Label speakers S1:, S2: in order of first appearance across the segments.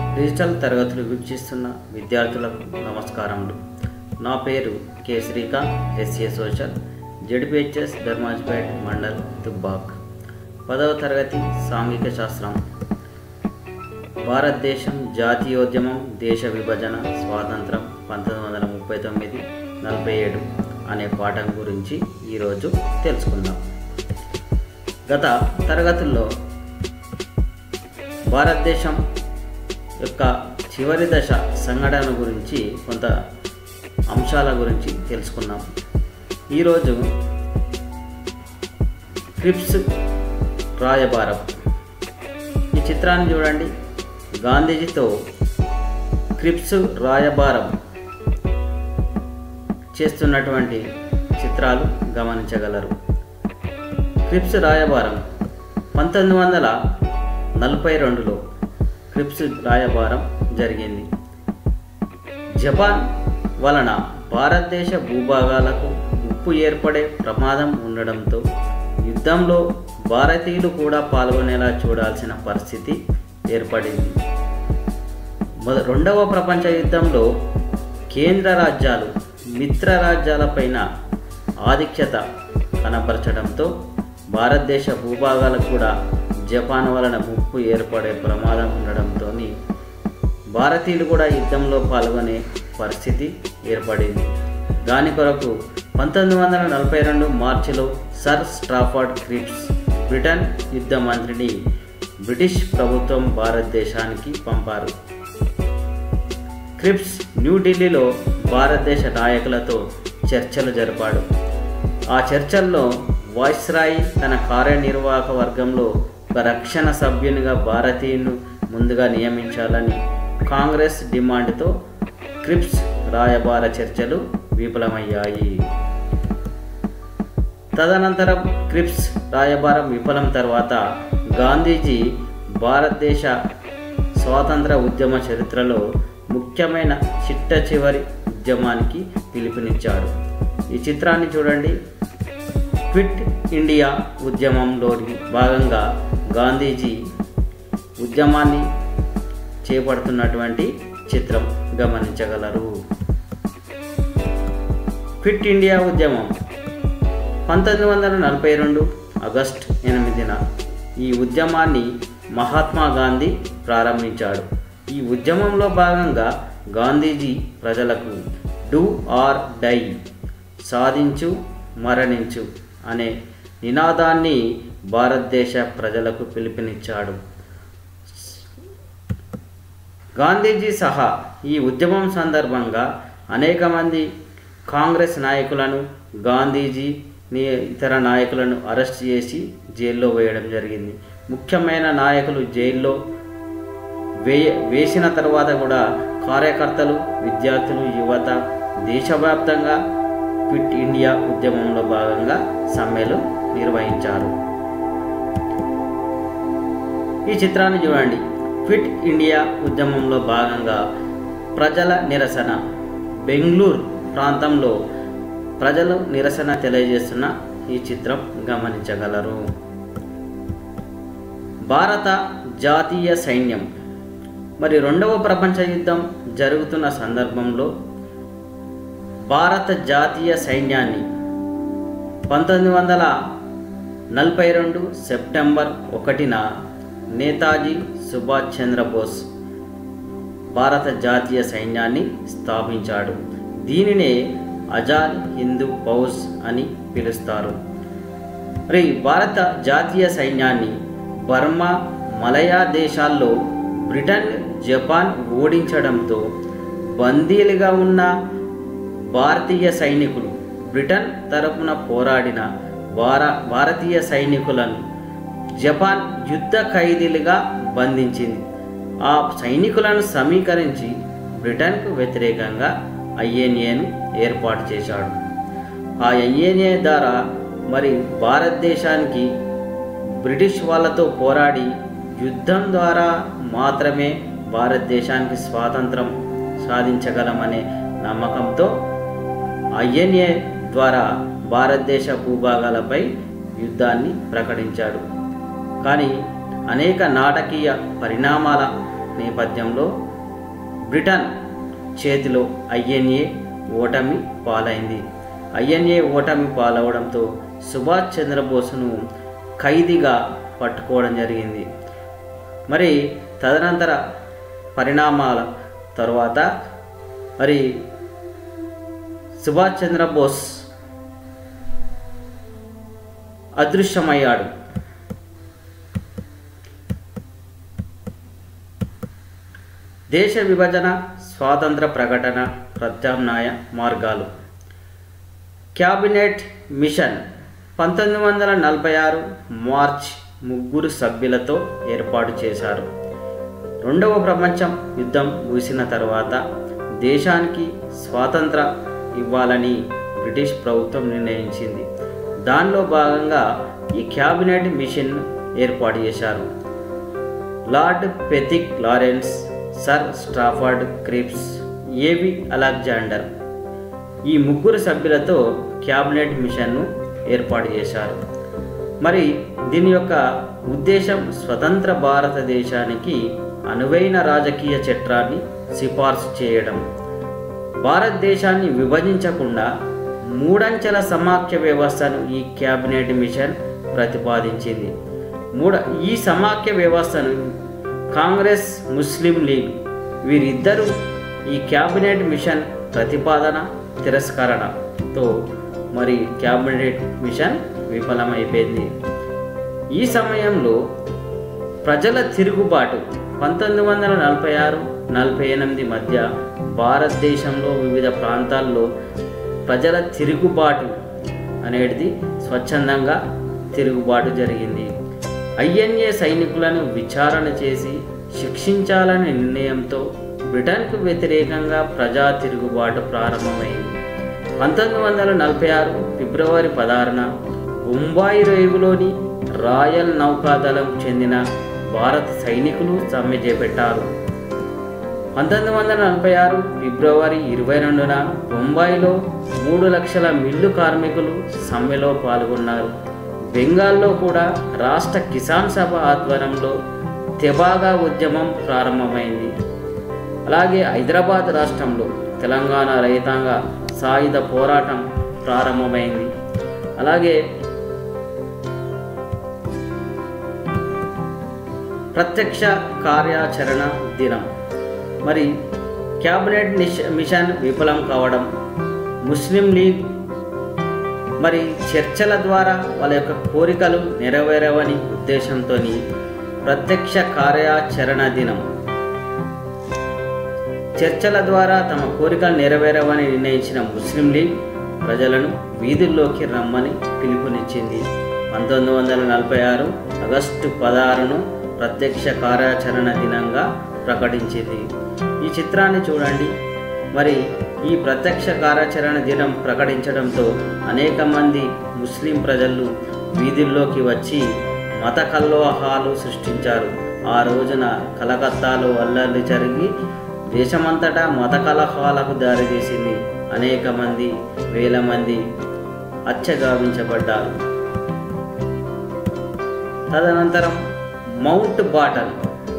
S1: digital తరగతులు వీక్షిస్తున్న విద్యార్థులకు నమస్కారములు నా పేరు K Srikanth SA social ZPHS Dharmajpet mandal Dubbak పదవ తరగతి సాంఘిక శాస్త్రం భారతదేశం జాతీయోద్యమం దేశ విభజన స్వాతంత్రం పంతొమ్మిది వందల ముప్పై తొమ్మిది నలభై ఏడు అనే పాఠం గురించి ఈరోజు తెలుసుకుందాం గత తరగతుల్లో భారతదేశం యొక్క చివరి దశ సంఘటన గురించి కొంత అంశాల గురించి తెలుసుకున్నాం ఈరోజు క్రిప్స్ రాయబారం ఈ చిత్రాన్ని చూడండి గాంధీజీతో క్రిప్స్ రాయబారం చేస్తున్నటువంటి చిత్రాలు గమనించగలరు క్రిప్స్ రాయబారం పంతొమ్మిది వందల నలభై రెండులో క్రిప్స్ రాయబారం జరిగింది జపాన్ వలన భారతదేశ భూభాగాలకు ముప్పు ఏర్పడే ప్రమాదం ఉండడంతో యుద్ధంలో భారతీయులు కూడా పాల్గొనేలా చూడాల్సిన పరిస్థితి ఏర్పడింది మొద రెండవ ప్రపంచ యుద్ధంలో కేంద్ర రాజ్యాలు మిత్ర రాజ్యాలపైన ఆధిక్యత కనపరచడంతో భారతదేశ భూభాగాలకు కూడా జపాన్ వలన ముప్పు ఏర్పడే ప్రమాదం ఉండడంతో భారతీయులు కూడా యుద్ధంలో పాల్గొనే పరిస్థితి ఏర్పడింది దాని కొరకు పంతొమ్మిది వందల నలభై రెండు మార్చిలో సర్ స్ట్రాఫర్డ్ క్రిప్స్ బ్రిటన్ యుద్ధ మంత్రిని బ్రిటిష్ ప్రభుత్వం భారతదేశానికి పంపారు క్రిప్స్ న్యూఢిల్లీలో భారతదేశ నాయకులతో చర్చలు జరిపాడు ఆ చర్చల్లో వాయిస్రాయ్ తన కార్యనిర్వాహక వర్గంలో ఒక రక్షణ సభ్యునిగా భారతీయును ముందుగా నియమించాలని కాంగ్రెస్ డిమాండ్తో క్రిప్స్ రాయబార చర్చలు విఫలమయ్యాయి తదనంతరం క్రిప్స్ రాయబారం విఫలం తర్వాత గాంధీజీ భారతదేశ స్వాతంత్ర ఉద్యమ చరిత్రలో ముఖ్యమైన చిట్ట చివరి ఉద్యమానికి పిలుపునిచ్చాడు ఈ చిత్రాన్ని చూడండి క్విట్ ఇండియా ఉద్యమంలోని భాగంగా గాంధీజీ ఉద్యమాన్ని చేపడుతున్నటువంటి చిత్రం గమనించగలరు క్విట్ ఇండియా ఉద్యమం పంతొమ్మిది వందల నలభై రెండు ఆగస్ట్ ఎనిమిదిన ఈ ఉద్యమాన్ని మహాత్మా గాంధీ ప్రారంభించాడు ఈ ఉద్యమంలో భాగంగా గాంధీజీ ప్రజలకు డూ ఆర్ డై సాధించు మరణించు అనే నినాదాన్ని భారతదేశ ప్రజలకు పిలుపునిచ్చాడు గాంధీజీ సహా ఈ ఉద్యమం సందర్భంగా అనేక మంది కాంగ్రెస్ నాయకులను గాంధీజీ ఇతర నాయకులను అరెస్ట్ చేసి జైల్లో వేయడం జరిగింది ముఖ్యమైన నాయకులు జైల్లో వేయ వేసిన తర్వాత కూడా కార్యకర్తలు విద్యార్థులు యువత దేశవ్యాప్తంగా క్విట్ ఇండియా ఉద్యమంలో భాగంగా సమ్మెలు నిర్వహించారు ఈ చిత్రాన్ని చూడండి క్విట్ ఇండియా ఉద్యమంలో భాగంగా ప్రజల నిరసన బెంగళూరు ప్రాంతంలో ప్రజలు నిరసన తెలియజేస్తున్న ఈ చిత్రం గమనించగలరు భారత జాతీయ సైన్యం మరి రెండవ ప్రపంచ యుద్ధం జరుగుతున్న సందర్భంలో భారత జాతీయ సైన్యాన్ని పంతొమ్మిది వందల నలభై రెండు సెప్టెంబర్ ఒకటిన నేతాజీ సుభాష్ చంద్రబోస్ భారత జాతీయ సైన్యాన్ని స్థాపించాడు దీనినే అజాద్ హిందూ ఫౌజ్ అని పిలుస్తారు మరి భారత జాతీయ సైన్యాన్ని బర్మా మలయా దేశాల్లో బ్రిటన్ జపాన్ ఓడించడంతో బందీలుగా ఉన్న భారతీయ సైనికులు బ్రిటన్ తరపున పోరాడిన భార భారతీయ సైనికులను జపాన్ యుద్ధ ఖైదీలుగా బంధించింది ఆ సైనికులను సమీకరించి బ్రిటన్కు వ్యతిరేకంగా ఐఎన్ఏను ఏర్పాటు చేశాడు ఆ ఐఎన్ఏ ద్వారా మరి భారతదేశానికి బ్రిటిష్ వాళ్ళతో పోరాడి యుద్ధం ద్వారా మాత్రమే భారతదేశానికి స్వాతంత్రం సాధించగలమనే నమ్మకంతో ఐఎన్ఏ ద్వారా భారతదేశ భూభాగాలపై యుద్ధాన్ని ప్రకటించాడు కానీ అనేక నాటకీయ పరిణామాల నేపథ్యంలో బ్రిటన్ చేతిలో ఐఎన్ఏ ఓటమి పాలైంది ఐఎన్ఏ ఓటమి పాలవడంతో సుభాష్ చంద్రబోస్ను ఖైదీగా పట్టుకోవడం జరిగింది మరి తదనంతర పరిణామాల తర్వాత మరి సుభాష్ చంద్రబోస్ అదృశ్యమయ్యాడు దేశ విభజన స్వాతంత్ర ప్రకటన ప్రత్యామ్నాయ మార్గాలు క్యాబినెట్ మిషన్ పంతొమ్మిది వందల నలభై ఆరు మార్చ్ ముగ్గురు సభ్యులతో ఏర్పాటు చేశారు రెండవ ప్రపంచ యుద్ధం ముగిసిన తర్వాత దేశానికి స్వాతంత్ర ఇవ్వాలని బ్రిటిష్ ప్రభుత్వం నిర్ణయించింది దానిలో భాగంగా ఈ క్యాబినెట్ మిషన్ ఏర్పాటు చేశారు lord Pethick Lawrence sir Stafford Cripps AV Alexander ఈ ముగ్గురు సభ్యులతో క్యాబినెట్ మిషన్ను ఏర్పాటు చేశారు మరి దీని యొక్క ఉద్దేశం స్వతంత్ర భారతదేశానికి అనువైన రాజకీయ చట్టాన్ని సిఫార్సు చేయడం భారతదేశాన్ని విభజించకుండా మూడంచెల సమాఖ్య వ్యవస్థను ఈ క్యాబినెట్ మిషన్ ప్రతిపాదించింది మూడ ఈ సమాఖ్య వ్యవస్థను కాంగ్రెస్ ముస్లిం లీగ్ వీరిద్దరూ ఈ క్యాబినెట్ మిషన్ ప్రతిపాదన తిరస్కరణతో మరి క్యాబినెట్ మిషన్ విఫలమైపోయింది ఈ సమయంలో ప్రజల తిరుగుబాటు పంతొమ్మిది వందల నలభై ఆరు నలభై ఎనిమిది మధ్య భారతదేశంలో వివిధ ప్రాంతాల్లో ప్రజల తిరుగుబాటు అనేది స్వచ్ఛందంగా తిరుగుబాటు జరిగింది ఐఎన్ఏ సైనికులను విచారణ చేసి శిక్షించాలనే నిర్ణయంతో బ్రిటన్కు వ్యతిరేకంగా ప్రజా తిరుగుబాటు ప్రారంభమైంది పంతొమ్మిది వందల నలభై ఆరు ఫిబ్రవరి పదహారున బొంబాయి రేవులోని రాయల్ నౌకాదళం చెందిన భారత సైనికులు సమ్మె చేపట్టారు పంతొమ్మిది వందల నలభై ఆరు ఫిబ్రవరి ఇరవై రెండున బొంబాయిలో మూడు లక్షల మిల్లు కార్మికులు సమ్మెలో పాల్గొన్నారు బెంగాల్లో కూడా రాష్ట్ర కిసాన్ సభ ఆధ్వర్యంలో తెబాగా ఉద్యమం ప్రారంభమైంది అలాగే హైదరాబాద్ రాష్ట్రంలో తెలంగాణ రైతాంగ సాయుధ పోరాటం ప్రారంభమైంది అలాగే ప్రత్యక్ష కార్యాచరణ దినం మరి క్యాబినెట్ నిష్ మిషన్ విఫలం కావడం ముస్లిం లీగ్ మరి చర్చల ద్వారా వాళ్ళ యొక్క కోరికలు నెరవేరవని ఉద్దేశంతో ప్రత్యక్ష కార్యాచరణ దినం చర్చల ద్వారా తమ కోరికలు నెరవేరవని నిర్ణయించిన ముస్లిం లీగ్ ప్రజలను వీధుల్లోకి రమ్మని పిలుపునిచ్చింది పంతొమ్మిది వందల నలభై ఆరు ఆగస్టు పదహారును ప్రత్యక్ష కార్యాచరణ దినంగా ప్రకటించింది ఈ చిత్రాన్ని చూడండి మరి ఈ ప్రత్యక్ష కార్యాచరణ దినం ప్రకటించడంతో అనేక మంది ముస్లిం ప్రజలు వీధుల్లోకి వచ్చి మత కల్లోహాలు సృష్టించారు ఆ రోజున కలకత్తాలో అల్లర్లు జరిగి దేశమంతటా మత కలహాలకు దారితీసింది అనేక మంది వేల మంది హత్యగావించబడ్డారు తదనంతరం మౌంట్ బాటన్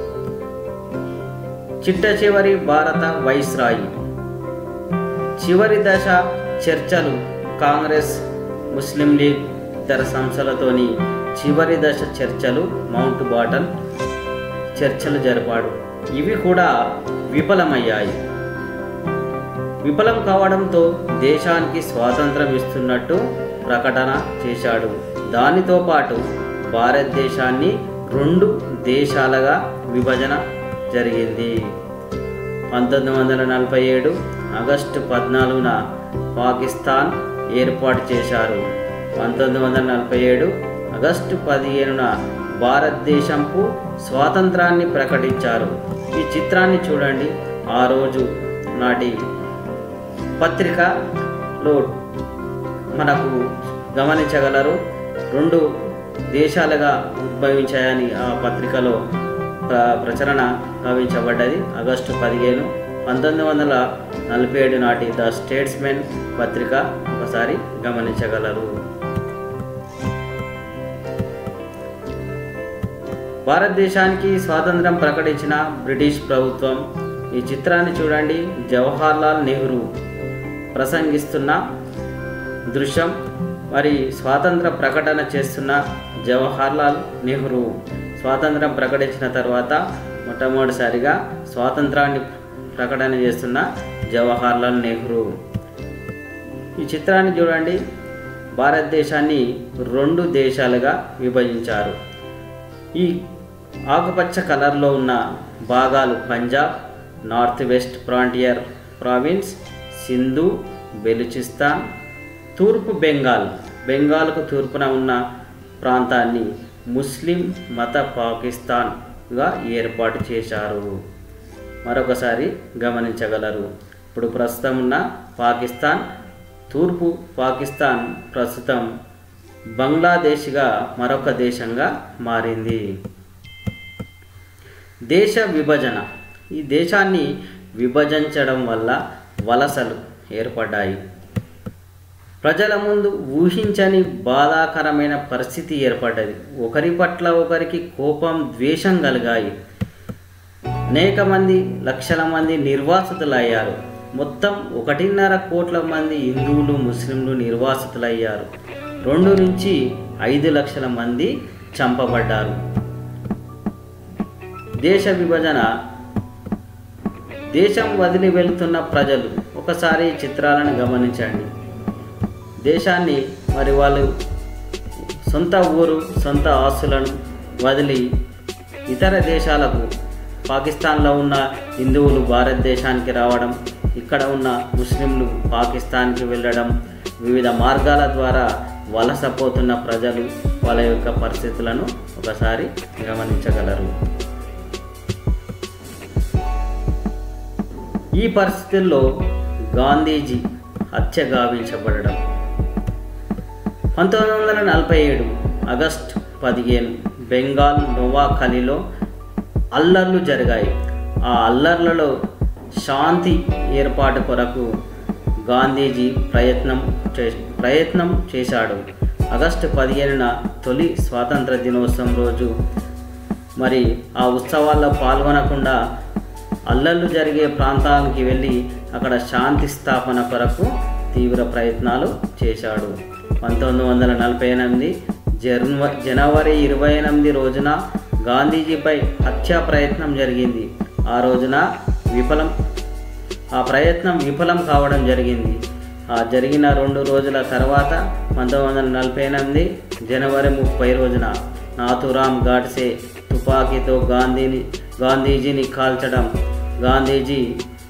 S1: చిట్ట చివరి భారత వైస్రాయి చివరి దశ చర్చలు కాంగ్రెస్ ముస్లిం లీగ్ ఇతర సంస్థలతోని చివరి దశ చర్చలు మౌంట్ బాటన్ చర్చలు జరిపాడు ఇవి కూడా విఫలమయ్యాయి విఫలం కావడంతో దేశానికి స్వాతంత్రం ఇస్తున్నట్టు ప్రకటన చేశాడు దానితో పాటు భారతదేశాన్ని రెండు దేశాలుగా విభజన జరిగింది పంతొమ్మిది వందల నలభై ఏడు ఆగస్టు పద్నాలుగున పాకిస్తాన్ ఏర్పాటు చేశారు పంతొమ్మిది వందల నలభై ఏడు ఆగస్టు పదిహేనున భారతదేశంకు స్వాతంత్రాన్ని ప్రకటించారు ఈ చిత్రాన్ని చూడండి ఆ రోజు నాటి పత్రికలో మనకు గమనించగలరు రెండు దేశాలుగా ఉద్భవించాయని ఆ పత్రికలో ప్ర ప్రచురణ గావించబడ్డది ఆగస్టు పదిహేను పంతొమ్మిది వందల నలభై ఏడు నాటి ద స్టేట్స్మెన్ పత్రిక ఒకసారి గమనించగలరు భారతదేశానికి స్వాతంత్రం ప్రకటించిన బ్రిటిష్ ప్రభుత్వం ఈ చిత్రాన్ని చూడండి జవహర్లాల్ నెహ్రూ ప్రసంగిస్తున్న దృశ్యం మరి స్వాతంత్ర ప్రకటన చేస్తున్న జవహర్లాల్ నెహ్రూ స్వాతంత్రం ప్రకటించిన తర్వాత మొట్టమొదటిసారిగా స్వాతంత్రాన్ని ప్రకటన చేస్తున్న జవహర్లాల్ నెహ్రూ ఈ చిత్రాన్ని చూడండి భారతదేశాన్ని రెండు దేశాలుగా విభజించారు ఈ ఆకుపచ్చ కలర్లో ఉన్న భాగాలు Punjab north west frontier province Sindhu Baluchistan తూర్పు బెంగాల్ బెంగాల్కు తూర్పున ఉన్న ప్రాంతాన్ని ముస్లిం మత పాకిస్తాన్గా ఏర్పాటు చేశారు మరొకసారి గమనించగలరు ఇప్పుడు ప్రస్తుతం ఉన్న పాకిస్తాన్ తూర్పు పాకిస్తాన్ ప్రస్తుతం బంగ్లాదేశ్గా మరొక దేశంగా మారింది దేశ విభజన ఈ దేశాన్ని విభజించడం వల్ల వలసలు ఏర్పడ్డాయి ప్రజల ముందు ఊహించని బాధాకరమైన పరిస్థితి ఏర్పడ్డది ఒకరి పట్ల ఒకరికి కోపం ద్వేషం కలిగాయి అనేక మంది లక్షల మంది నిర్వాసితులయ్యారు మొత్తం ఒకటిన్నర కోట్ల మంది హిందువులు ముస్లింలు నిర్వాసితులయ్యారు రెండు నుంచి ఐదు లక్షల మంది చంపబడ్డారు దేశ విభజన దేశం వదిలి వెళ్తున్న ప్రజలు ఒకసారి ఈ చిత్రాలను గమనించండి దేశాన్ని మరి వాళ్ళు సొంత ఊరు సొంత ఆస్తులను వదిలి ఇతర దేశాలకు పాకిస్తాన్లో ఉన్న హిందువులు భారతదేశానికి రావడం ఇక్కడ ఉన్న ముస్లింలు పాకిస్తాన్కి వెళ్ళడం వివిధ మార్గాల ద్వారా వలసపోతున్న ప్రజలు వాళ్ళ యొక్క పరిస్థితులను ఒకసారి గమనించగలరు ఈ పరిస్థితుల్లో గాంధీజీ హత్య గావించబడడం పంతొమ్మిది వందల నలభై ఏడు ఆగస్ట్ పదిహేను బెంగాల్ నోవాఖలీలో అల్లర్లు జరిగాయి ఆ అల్లర్లలో శాంతి ఏర్పాటు కొరకు గాంధీజీ ప్రయత్నం చే ప్రయత్నం చేశాడు ఆగస్టు పదిహేనున తొలి స్వాతంత్ర దినోత్సవం రోజు మరి ఆ ఉత్సవాల్లో పాల్గొనకుండా అల్లర్లు జరిగే ప్రాంతానికి వెళ్ళి అక్కడ శాంతి స్థాపన కొరకు తీవ్ర ప్రయత్నాలు చేశాడు పంతొమ్మిది వందల నలభై ఎనిమిది జన్వ జనవరి ఇరవై ఎనిమిది రోజున గాంధీజీపై హత్యా ప్రయత్నం జరిగింది ఆ రోజున విఫలం ఆ ప్రయత్నం విఫలం కావడం జరిగింది ఆ జరిగిన రెండు రోజుల తర్వాత పంతొమ్మిది వందల నలభై ఎనిమిది జనవరి ముప్పై రోజున నాథురామ్ గాడ్సే తుపాకీతో గాంధీని గాంధీజీని కాల్చడం గాంధీజీ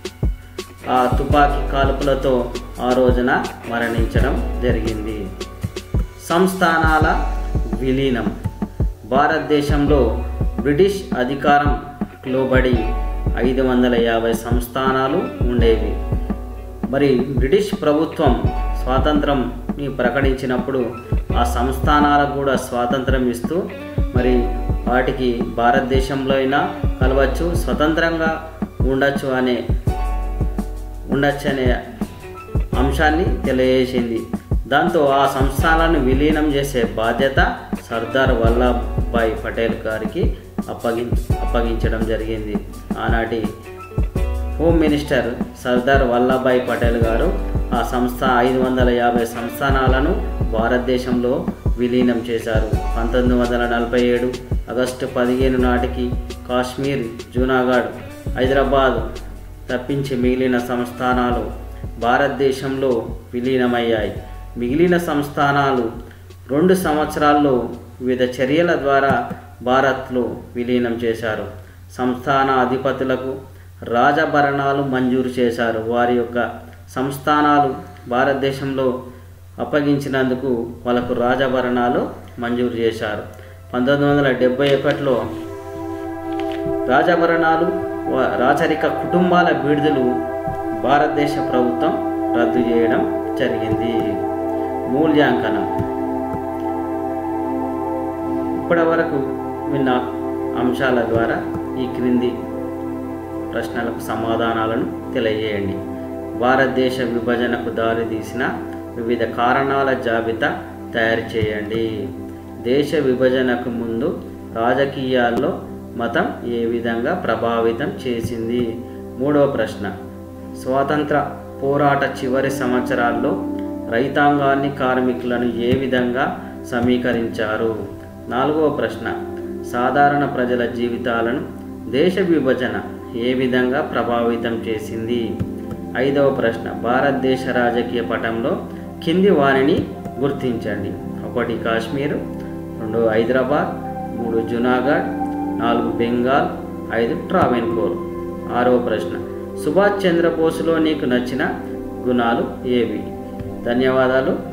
S1: ఆ తుపాకీ కాల్పులతో ఆ రోజున మరణించడం జరిగింది సంస్థానాల విలీనం భారతదేశంలో బ్రిటిష్ అధికారం లోబడి ఐదు వందల యాభై సంస్థానాలు ఉండేవి మరి బ్రిటిష్ ప్రభుత్వం స్వాతంత్రంని ప్రకటించినప్పుడు ఆ సంస్థానాలకు కూడా స్వాతంత్రం ఇస్తూ మరి వాటికి భారతదేశంలో అయినా కలవచ్చు స్వతంత్రంగా ఉండొచ్చు అనే ఉండొచ్చు అనే అంశాన్ని తెలియజేసింది దాంతో ఆ సంస్థానాలను విలీనం చేసే బాధ్యత సర్దార్ వల్లభాయ్ పటేల్ గారికి అప్పగి అప్పగించడం జరిగింది ఆనాటి హోమ్ మినిస్టర్ సర్దార్ వల్లభాయ్ పటేల్ గారు ఆ సంస్థ ఐదు వందల యాభై సంస్థానాలను భారతదేశంలో విలీనం చేశారు పంతొమ్మిది వందల నలభై ఏడు ఆగస్టు పదిహేను నాటికి కాశ్మీర్ జూనాగఢ్ హైదరాబాద్ తప్పించి మిగిలిన సంస్థానాలు భారతదేశంలో విలీనమయ్యాయి మిగిలిన సంస్థానాలు రెండు సంవత్సరాల్లో వివిధ చర్యల ద్వారా భారత్లో విలీనం చేశారు సంస్థాన అధిపతులకు రాజభరణాలు మంజూరు చేశారు వారి యొక్క సంస్థానాలు భారతదేశంలో అప్పగించినందుకు వాళ్ళకు రాజభరణాలు మంజూరు చేశారు పంతొమ్మిది వందల డెబ్బై ఒకటిలో రాజభరణాలు వ- రాచరిక కుటుంబాల విడుదలు భారతదేశ ప్రభుత్వం రద్దు చేయడం జరిగింది మూల్యాంకనం ఇప్పటి వరకు విన్న అంశాల ద్వారా ఈ క్రింది ప్రశ్నలకు సమాధానాలను తెలియజేయండి భారతదేశ విభజనకు దారితీసిన వివిధ కారణాల జాబితా తయారు చేయండి దేశ విభజనకు ముందు రాజకీయాల్లో మతం ఏ విధంగా ప్రభావితం చేసింది మూడవ ప్రశ్న స్వాతంత్ర పోరాట చివరి సంవత్సరాల్లో రైతాంగాన్ని కార్మికులను ఏ విధంగా సమీకరించారు నాలుగవ ప్రశ్న సాధారణ ప్రజల జీవితాలను దేశ విభజన ఏ విధంగా ప్రభావితం చేసింది ఐదవ ప్రశ్న భారతదేశ రాజకీయ పటంలో కింది వారిని గుర్తించండి ఒకటి కాశ్మీరు రెండు హైదరాబాద్ మూడు జునాగఢ్ నాలుగు బెంగాల్ ఐదు ట్రావెన్కోర్ ఆరవ ప్రశ్న సుభాష్ చంద్రబోస్లో నీకు నచ్చిన గుణాలు ఏవి ధన్యవాదాలు